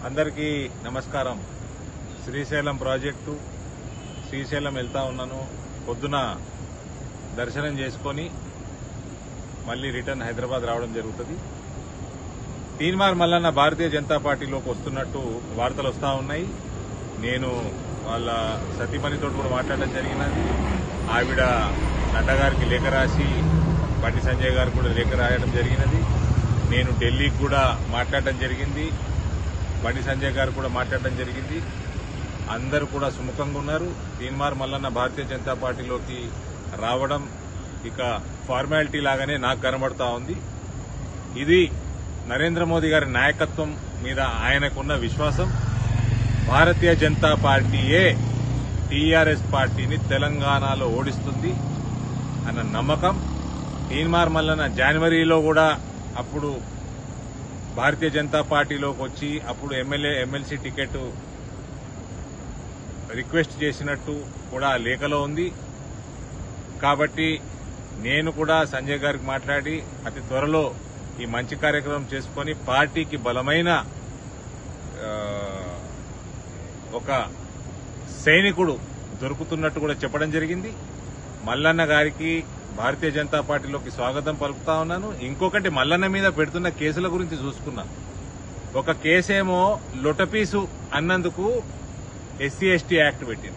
అందరికీ నమస్కారం శ్రీశైలం ప్రాజెక్టు శ్రీశైలం వెళ్తా ఉన్నాను పొద్దున దర్శనం చేసుకొని మళ్ళీ రిటర్న్ హైదరాబాద్ రావడం జరుగుతుంది తీన్మార్ మల్లన్న భారతీయ జనతా పార్టీలోకి వస్తున్నట్టు వార్తలు వస్తూ ఉన్నాయి నేను వాళ్ళ సతీమణితో కూడా మాట్లాడడం జరిగినది ఆవిడ నడ్డగారికి లేఖ రాసి బండి సంజయ్ గారికి కూడా లేఖ రాయడం జరిగినది నేను ఢిల్లీకి కూడా మాట్లాడడం జరిగింది బండి సంజయ్ గారు కూడా మాట్లాడడం జరిగింది అందరూ కూడా సుముఖంగా ఉన్నారు తీన్మార్ మల్లన్న భారతీయ జనతా పార్టీలోకి రావడం ఇక ఫార్మాలిటీ లాగానే నాకు కనబడతా ఉంది ఇది నరేంద్ర మోదీ గారి నాయకత్వం మీద ఆయనకున్న విశ్వాసం భారతీయ జనతా పార్టీయే టీఆర్ఎస్ పార్టీని తెలంగాణలో ఓడిస్తుంది అన్న నమ్మకం తీన్మార్ మల్లన్న జనవరిలో కూడా అప్పుడు భారతీయ జనతా పార్టీలోకి వచ్చి అప్పుడు ఎమ్మెల్యే ఎమ్మెల్సీ టికెట్ రిక్వెస్ట్ చేసినట్టు కూడా ఆ లేఖలో ఉంది కాబట్టి నేను కూడా సంజయ్ గారికి మాట్లాడి అతి త్వరలో ఈ మంచి కార్యక్రమం చేసుకొని పార్టీకి బలమైన ఆ, ఒక సైనికుడు దొరుకుతున్నట్టు కూడా చెప్పడం జరిగింది మల్లన్న గారికి భారతీయ జనతా పార్టీలోకి స్వాగతం పలుకుతా ఉన్నాను ఇంకొకటి మల్లన్న మీద పెడుతున్న కేసుల గురించి చూసుకున్నా ఒక కేసేమో లొటపీసు అన్నందుకు ఎస్సీ ఎస్టీ యాక్ట్ పెట్టింది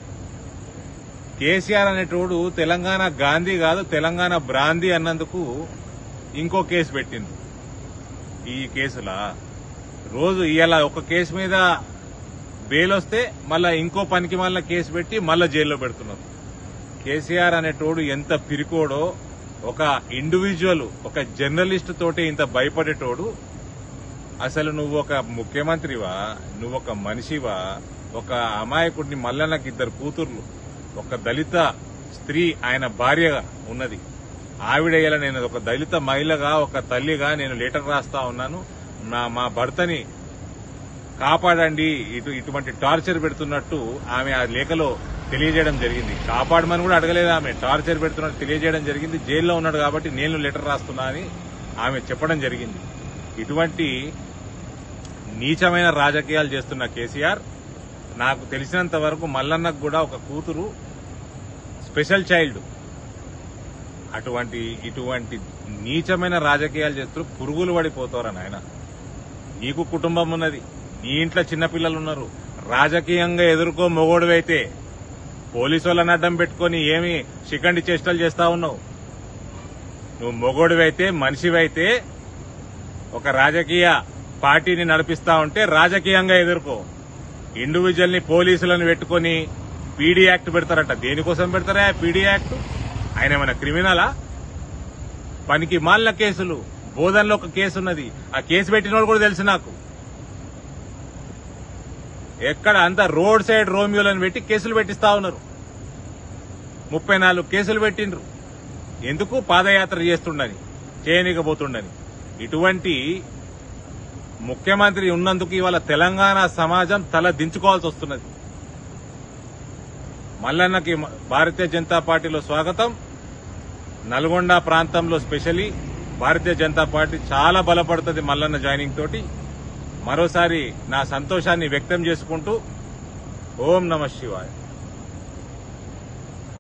కేసీఆర్ అనేటోడు తెలంగాణ గాంధీ కాదు తెలంగాణ బ్రాందీ అన్నందుకు ఇంకో కేసు పెట్టింది ఈ కేసుల రోజు ఇవాళ ఒక కేసు మీద బెయిల్ వస్తే మళ్ళా ఇంకో పనికి మళ్ళా కేసు పెట్టి మళ్ళా జైల్లో పెడుతున్నారు కేసీఆర్ అనేటోడు ఎంత పిరికోడో ఒక ఇండివిజువల్ ఒక జర్నలిస్ట్ తోటి ఇంత భయపడేటోడు అసలు నువ్వు ఒక ముఖ్యమంత్రివా నువ్వు ఒక మనిషివా ఒక అమాయకుడిని మల్లన్నకి ఇద్దరు కూతుర్లు ఒక దళిత స్త్రీ ఆయన భార్యగా ఉన్నది ఆవిడ ఇలా నేను ఒక దళిత మహిళగా ఒక తల్లిగా నేను లెటర్ రాస్తా ఉన్నాను నా మా భర్తని కాపాడండి ఇటు ఇటువంటి టార్చర్ పెడుతున్నట్టు ఆమె ఆ లేఖలో తెలియజేయడం జరిగింది కాపాడమని కూడా అడగలేదు ఆమె టార్చర్ పెడుతున్నట్టు తెలియజేయడం జరిగింది జైల్లో ఉన్నాడు కాబట్టి నేను లెటర్ రాస్తున్నా అని ఆమె చెప్పడం జరిగింది ఇటువంటి నీచమైన రాజకీయాలు చేస్తున్న కేసీఆర్ నాకు తెలిసినంత వరకు మల్లన్నకు కూడా ఒక కూతురు స్పెషల్ చైల్డ్ అటువంటి ఇటువంటి నీచమైన రాజకీయాలు చేస్తూ పురుగులు పడిపోతారా నాయన నీకు కుటుంబం ఉన్నది నీ ఇంట్లో చిన్నపిల్లలు ఉన్నారు రాజకీయంగా ఎదుర్కో మొగోడువైతే పోలీసు వాళ్ళని అడ్డం పెట్టుకుని ఏమి శిఖండి చేష్టలు చేస్తా ఉన్నావు నువ్వు మొగోడివైతే మనిషివైతే ఒక రాజకీయ పార్టీని నడిపిస్తా ఉంటే రాజకీయంగా ఎదుర్కో ఇండివిజువల్ ని పోలీసులను పెట్టుకుని పీడీ యాక్ట్ పెడతారట దేనికోసం పెడతారా పీడీ యాక్ట్ ఆయన ఏమైనా క్రిమినలా పనికి మాలిన కేసులు బోధనలో ఒక కేసు ఉన్నది ఆ కేసు పెట్టినోడు కూడా తెలుసు నాకు ఎక్కడ అంత రోడ్ సైడ్ రోమియోలను పెట్టి కేసులు పెట్టిస్తా ఉన్నారు ముప్పై నాలుగు కేసులు పెట్టిండ్రు ఎందుకు పాదయాత్ర చేస్తుండని చేయనీకపోతుండని ఇటువంటి ముఖ్యమంత్రి ఉన్నందుకు ఇవాళ తెలంగాణ సమాజం తల దించుకోవాల్సి వస్తున్నది మల్లన్నకి భారతీయ జనతా పార్టీలో స్వాగతం నల్గొండ ప్రాంతంలో స్పెషలీ భారతీయ జనతా పార్టీ చాలా బలపడుతుంది మల్లన్న జాయినింగ్ తోటి మరోసారి నా సంతోషాన్ని వ్యక్తం చేసుకుంటూ ఓం నమ శివాయ